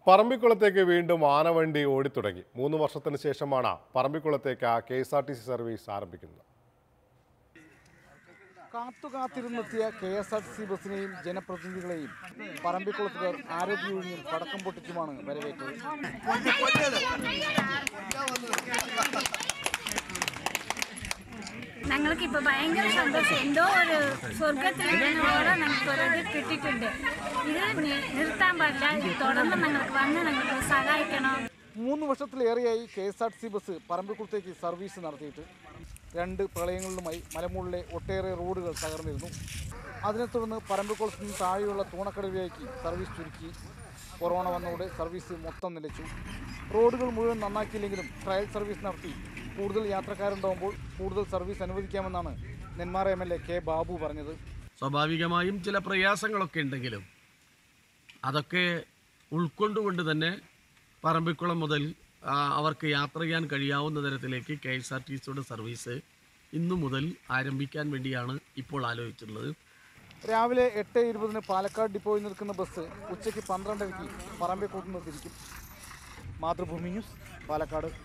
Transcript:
പറമ്പിക്കുളത്തേക്ക് വീണ്ടും ആനവണ്ടി ഓടിത്തുടങ്ങി മൂന്ന് വർഷത്തിന് ശേഷമാണ് പറമ്പിക്കുളത്തേക്ക് K S R T C service ആരംഭിക്കുന്നത് കാത്തു കാത്തിരുന്നെത്തിയ K S R T C ബസ്സിനെയും ജനപ്രതിനിധികളെയും പറമ്പിക്കുളത്തുകാർ ആരോഗ്യയൂണിയും പടക്കം പൊട്ടിച്ചുമാണ് വരവേറ്റത് ഞങ്ങൾക്ക് ഇപ്പൊ ഭയങ്കര സന്തോഷം എന്തോ ഒരു സ്വർഗത്തിൽ പോലെ ഞങ്ങൾക്ക് ഒരു ഇത് കിട്ടിയിട്ടുണ്ട് ഇത് നി- നിർത്താൻ പാടില്ല ഇത് തുടർന്ന് ഞങ്ങൾക്ക് വന്ന് ഞങ്ങൾക്ക് സഹായിക്കണം മൂന്ന് വർഷത്തിലേറെയായി K S R T C bus പറമ്പിക്കുളത്തേക്ക് സർവീസ് നടത്തിയിട്ട് രണ്ട് പ്രളയങ്ങളിലുമായി മലമുകളിലെ ഒട്ടേറെ റോഡുകൾ തകർന്നിരുന്നു അതിനെ തുടർന്ന് പറമ്പിക്കുളത്ത് നിന്ന് താഴെയുള്ള തൂണക്കടവിലേക്ക് സർവീസ് ചുരുക്കി കൊറോണ വന്നതോടെ സർവീസ് മൊത്തം നിലച്ചു റോഡുകൾ മുഴുവൻ നന്നാക്കിയില്ലെങ്കിലും ട്രയൽ സർവീസ് നടത്തി കൂടുതൽ യാത്രക്കാരുണ്ടാകുമ്പോൾ കൂടുതൽ സർവീസ് അനുവദിക്കാമെന്നാണ് Nenmara M L A K Babu പറഞ്ഞത് സ്വാഭാവികമായും ചില പ്രയാസങ്ങളൊക്കെ ഉണ്ടെങ്കിലും അതൊക്കെ ഉൾക്കൊണ്ടുകൊണ്ട് തന്നെ പറമ്പിക്കുളം മുതൽ ആ, അവർക്ക് യാത്ര ചെയ്യാൻ കഴിയാവുന്ന തരത്തിലേക്ക് കെ എസ് ആർ ടി സിയുടെ സർവീസ് ഇന്നു മുതൽ ആരംഭിക്കാൻ വേണ്ടിയാണ് ഇപ്പോൾ ആലോചിച്ചിട്ടുള്ളത് രാവിലെ എട്ട് ഇരുപതിന് പാലക്കാട് ഡിപ്പോയിൽ നിൽക്കുന്ന ബസ് ഉച്ചയ്ക്ക് പന്ത്രണ്ടരയ്ക്ക് പറമ്പിക്കുളത്ത് നിന്ന് തിരിക്കും മാതൃഭൂമി ന്യൂസ് പാലക്കാട്